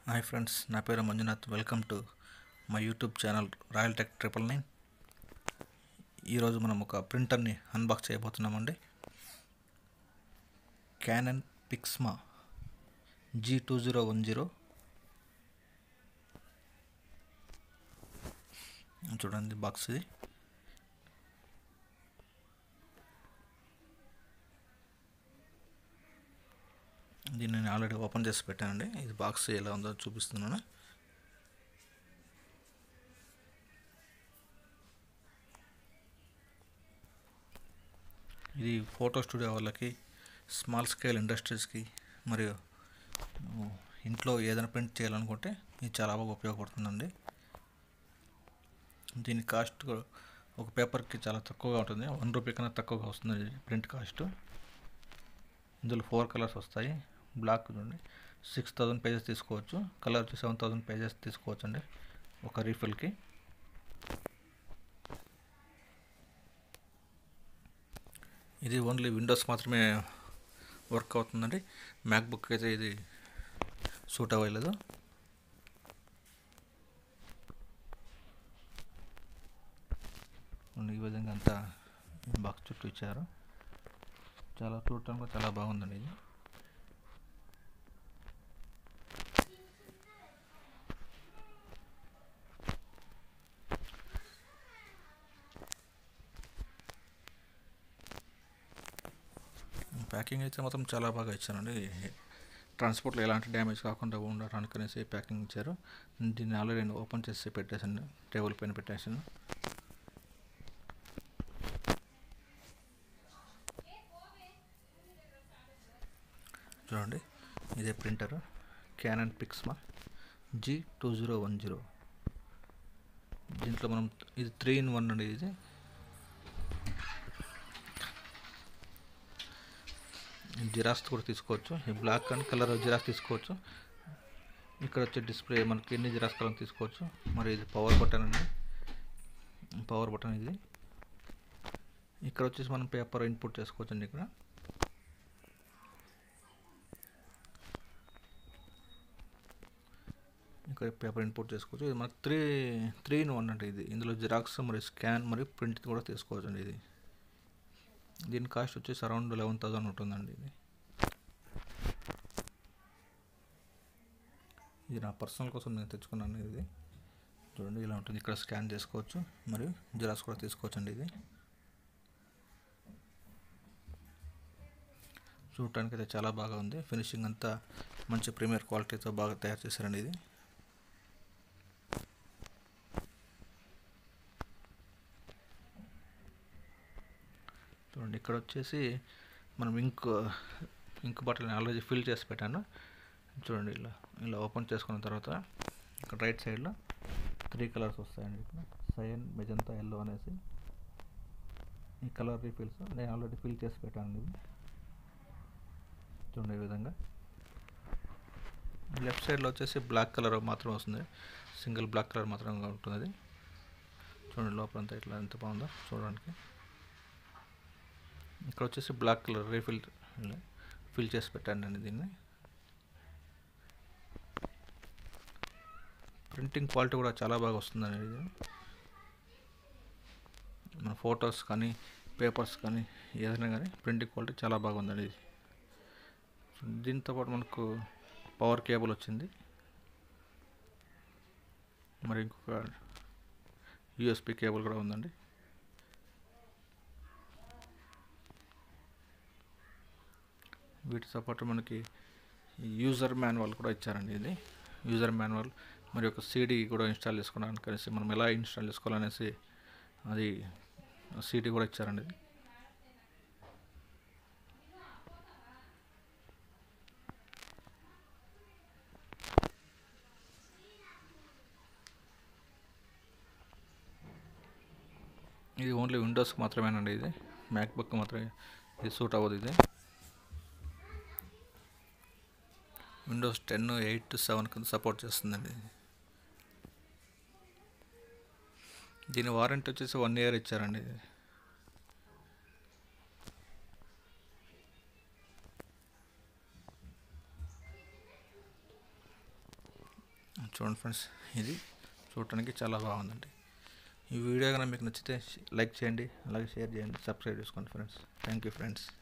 hi friends నా పేరు Manjunath welcome to my YouTube channel Royal Tech triple nine ఈరోజు మనం ఒక ప్రింటర్ని అన్బాక్స్ చేయబోతున్నామండి Canon Pixma G two zero one zero చూడండి బాక్స్ ఇది దీన్ని నేను ఆల్రెడీ ఓపెన్ చేసి పెట్టానండి ఇది బాక్స్ ఎలా ఉందో చూపిస్తున్నాను ఇది ఫోటో స్టూడియో వాళ్ళకి స్మాల్ స్కేల్ ఇండస్ట్రీస్కి మరియు ఉ, ఇంట్లో ఏదైనా ప్రింట్ చేయాలనుకుంటే ఇది చాలా బాగా ఉపయోగపడుతుందండి దీని కాస్ట్ కూడా ఒక పేపర్కి చాలా తక్కువగా ఉంటుంది వన్ రూపీ కన్నా తక్కువగా వస్తుంది ప్రింట్ కాస్ట్ ఇందులో ఫోర్ కలర్స్ వస్తాయి బ్లాక్ చూడండి సిక్స్ థౌజండ్ పేజెస్ తీసుకోవచ్చు కలర్ వచ్చి సెవెన్ థౌజండ్ పేజెస్ తీసుకోవచ్చు అండి ఒక రీఫిల్కి ఇది ఓన్లీ విండోస్ మాత్రమే వర్క్ అవుతుందండి మ్యాక్బుక్ అయితే ఇది సూట్ అవ్వలేదు ఈ విధంగా అంతా బాక్స్ చుట్టూ ఇచ్చారు చాలా చూడటానికి కూడా చాలా బాగుందండి ఇది ప్యాకింగ్ అయితే మాత్రం చాలా బాగా ఇచ్చారండి ట్రాన్స్పోర్ట్లో ఎలాంటి డ్యామేజ్ కాకుండా ఉండడానికి అనేసి ప్యాకింగ్ ఇచ్చారు దీన్ని ఆల్రెడీ నేను ఓపెన్ చేసి పెట్టేసాను టేబుల్ పైన పెట్టేసాను చూడండి ఇదే printer Canon Pixma G two zero one zero దీంట్లో మనం ఇది త్రీ ఇన్ వన్ అండి ఇది జిరాక్స్ కూడా తీసుకోవచ్చు ఈ బ్లాక్ అండ్ కలర్ జిరాక్స్ తీసుకోవచ్చు ఇక్కడ వచ్చే డిస్ప్లే మనకి ఎన్ని జిరాక్స్ కలర్ తీసుకోవచ్చు మరి ఇది పవర్ బటన్ అండి పవర్ బటన్ ఇది ఇక్కడ వచ్చేసి మనం పేపర్ ఇన్పుట్ చేసుకోవచ్చు అండి ఇక్కడ ఇక్కడ పేపర్ ఇన్పుట్ చేసుకోవచ్చు ఇది మనకు త్రీ త్రీ ఇన్ వన్ అంటే ఇది ఇందులో జిరాక్స్ మరియు స్కాన్ మరియు ప్రింట్ కూడా తీసుకోవచ్చు అండి ఇది దీని కాస్ట్ వచ్చేసి అరౌండ్ లెవెన్ థౌసండ్ ఉంటుందండి ఇది ఇది నా పర్సనల్ కోసం నేను తెచ్చుకున్నాను ఇది చూడండి ఇలా ఉంటుంది ఇక్కడ స్కాన్ చేసుకోవచ్చు మరియు జిరాక్స్ కూడా తీసుకోవచ్చు అండి ఇది చూడటానికి అయితే చాలా బాగా ఉంది ఫినిషింగ్ అంతా మంచి ప్రీమియర్ క్వాలిటీతో బాగా తయారు చేశారండి ఇది చూడండి ఇక్కడ వచ్చేసి మనం ఇంక్ ఇంక్ బాటిల్ని ఆల్రెడీ ఫిల్ చేసి పెట్టాను చూడండి ఇలా ఇలా ఓపెన్ చేసుకున్న తర్వాత ఇక్కడ రైట్ సైడ్లో త్రీ కలర్స్ వస్తాయండి ఇక్కడ సయన్ మెజంతా ఎల్లో అనేసి ఈ కలర్ రీఫిల్స్ నేను ఆల్రెడీ ఫిల్ చేసి పెట్టాను ఇది చూడండి ఈ విధంగా లెఫ్ట్ సైడ్లో వచ్చేసి బ్లాక్ కలర్ మాత్రం వస్తుంది సింగిల్ బ్లాక్ కలర్ మాత్రం ఉంటుంది అది చూడండి లోపలంతా ఇట్లా ఎంత బాగుందో చూడడానికి ఇక్కడ వచ్చేసి బ్లాక్ కలర్ రీఫిల్ ఫిల్ చేసి పెట్టాను నేను దీన్ని ప్రింటింగ్ క్వాలిటీ కూడా చాలా బాగా వస్తుందండి ఇది మన ఫొటోస్ కానీ పేపర్స్ కానీ ఏదైనా కానీ ప్రింటింగ్ క్వాలిటీ చాలా బాగుందండి ఇది దీంతో పాటు మనకు పవర్ కేబుల్ వచ్చింది మరి ఇంకొక యూఎస్పి కేబుల్ కూడా ఉందండి వీటితో పాటు మనకి యూజర్ మాన్యువల్ కూడా ఇచ్చారండి ఇది యూజర్ మాన్యువల్ మరి ఒక సీడీ కూడా ఇన్స్టాల్ చేసుకోవడానికి కలిసి మనం ఎలా ఇన్స్టాల్ చేసుకోవాలనేసి అది సీడీ కూడా ఇచ్చారండి ఇది ఇది ఓన్లీ విండోస్కి మాత్రమేనండి ఇది మ్యాక్బుక్ మాత్రమే ఇది సూట్ అవ్వదు ఇది విండోస్ టెన్ ఎయిట్ సెవెన్ కింద సపోర్ట్ చేస్తుందండి దీని వారంటీ వచ్చేసి వన్ ఇయర్ ఇచ్చారండి ఇది చూడండి ఫ్రెండ్స్ ఇది చూడటానికి చాలా బాగుందండి ఈ వీడియో కనుక మీకు నచ్చితే లైక్ చేయండి అలాగే షేర్ చేయండి సబ్స్క్రైబ్ చేసుకోండి ఫ్రెండ్స్ థ్యాంక్ యూ ఫ్రెండ్స్